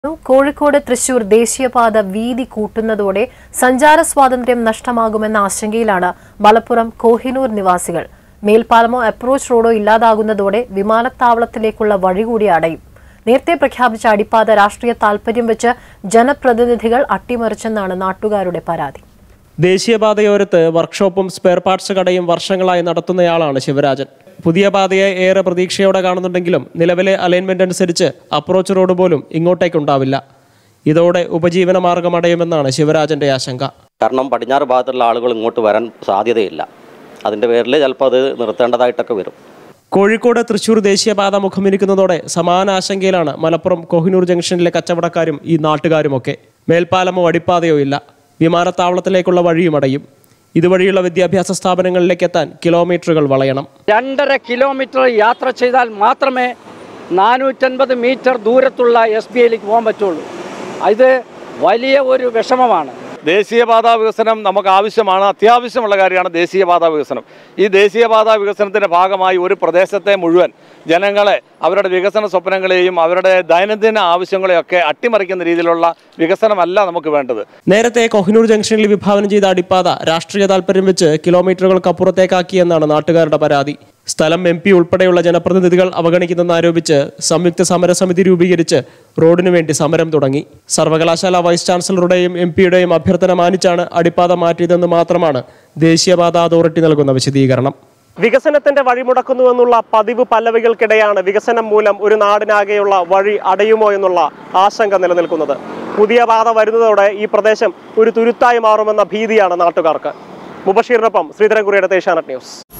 കോഴിക്കോട് തൃശൂർ ദേശീയപാത വീതി കൂട്ടുന്നതോടെ സഞ്ചാര സ്വാതന്ത്ര്യം നഷ്ടമാകുമെന്ന ആശങ്കയിലാണ് മലപ്പുറം കോഹിനൂർ നിവാസികൾ മേൽപ്പാലമോ അപ്രോച്ച് റോഡോ ഇല്ലാതാകുന്നതോടെ വിമാനത്താവളത്തിലേക്കുള്ള വഴി കൂടി അടയും നേരത്തെ പ്രഖ്യാപിച്ച അടിപ്പാത രാഷ്ട്രീയ താൽപര്യം വെച്ച് ജനപ്രതിനിധികൾ അട്ടിമറിച്ചെന്നാണ് നാട്ടുകാരുടെ പരാതി ദേശീയപാതയോരത്ത് വർക്ക്ഷോപ്പും സ്പെയർ പാർട്സ് കടയും വർഷങ്ങളായി നടത്തുന്നയാളാണ് ശിവരാജൻ പുതിയ പാതയെ ഏറെ പ്രതീക്ഷയോടെ കാണുന്നുണ്ടെങ്കിലും നിലവിലെ അലൈൻമെന്റ് അനുസരിച്ച് അപ്രോച്ച് റോഡ് പോലും ഇങ്ങോട്ടേക്കുണ്ടാവില്ല ഇതോടെ ഉപജീവന മാർഗം അടയുമെന്നാണ് ശിവരാജന്റെ ആശങ്ക കാരണം പടിഞ്ഞാറ് ഭാഗത്തുള്ള ആളുകൾ ഇങ്ങോട്ട് വരാൻ സാധ്യതയില്ല അതിൻ്റെ പേരിൽ ചിലപ്പോൾ അത് നിർത്തേണ്ടതായിട്ടൊക്കെ വരും കോഴിക്കോട് തൃശൂർ ദേശീയപാത മുഖമിരിക്കുന്നതോടെ സമാന ആശങ്കയിലാണ് മലപ്പുറം കോഹിനൂർ ജംഗ്ഷനിലെ കച്ചവടക്കാരും ഈ നാട്ടുകാരുമൊക്കെ മേൽപ്പാലമോ അടിപ്പാതയോ ഇല്ല വിമാനത്താവളത്തിലേക്കുള്ള വഴിയും അടയും ഇതുവഴിയുള്ള വിദ്യാഭ്യാസ സ്ഥാപനങ്ങളിലേക്ക് എത്താൻ കിലോമീറ്ററുകൾ വളയണം രണ്ടര കിലോമീറ്റർ യാത്ര ചെയ്താൽ മാത്രമേ നാനൂറ്റൻപത് മീറ്റർ ദൂരത്തുള്ള എസ് ബി ഐയിലേക്ക് പോകാൻ പറ്റുള്ളൂ ഇത് വലിയ ഒരു വിഷമമാണ് ദേശീയപാത വികസനം നമുക്ക് ആവശ്യമാണ് അത്യാവശ്യമുള്ള കാര്യമാണ് ദേശീയപാത വികസനം ഈ ദേശീയപാത വികസനത്തിൻ്റെ ഭാഗമായി ഒരു പ്രദേശത്തെ മുഴുവൻ ജനങ്ങളെ അവരുടെ വികസന സ്വപ്നങ്ങളെയും അവരുടെ ദൈനംദിന ആവശ്യങ്ങളെയൊക്കെ അട്ടിമറിക്കുന്ന രീതിയിലുള്ള വികസനമല്ല നമുക്ക് വേണ്ടത് നേരത്തെ കൊഹിനൂർ ജംഗ്ഷനിൽ വിഭാവനം ചെയ്ത അടിപ്പാത രാഷ്ട്രീയ താൽപര്യം വെച്ച് കിലോമീറ്ററുകൾക്കപ്പുറത്തേക്കാക്കിയെന്നാണ് നാട്ടുകാരുടെ പരാതി സ്ഥലം എം പി ഉൾപ്പെടെയുള്ള ജനപ്രതിനിധികൾ അവഗണിക്കുന്നെന്നാരോപിച്ച് സംയുക്ത സമരസമിതി രൂപീകരിച്ച് റോഡിനു വേണ്ടി സമരം തുടങ്ങി സർവകലാശാല വൈസ് ചാൻസലറുടെയും എം പിയുടെയും അഭ്യർത്ഥന മാനിച്ചാണ് അടിപ്പാത മാറ്റിയതെന്ന് മാത്രമാണ് ദേശീയപാത അതോറിറ്റി നൽകുന്ന വിശദീകരണം വികസനത്തിന്റെ വഴിമുടക്കുന്നുവെന്നുള്ള പതിവ് പല്ലവികൾക്കിടെയാണ് വികസനം മൂലം ഒരു നാടിനാകെയുള്ള വഴി അടയുമോ എന്നുള്ള ആശങ്ക നിലനിൽക്കുന്നത് പുതിയ പാത വരുന്നതോടെ ഈ പ്രദേശം ഒരു തുരുത്തായി മാറുമെന്ന ഭീതിയാണ് നാട്ടുകാർക്ക് മുബഷീറിനൊപ്പം ശ്രീധരൻകുറിയുടെ ഏഷ്യാനെറ്റ് ന്യൂസ്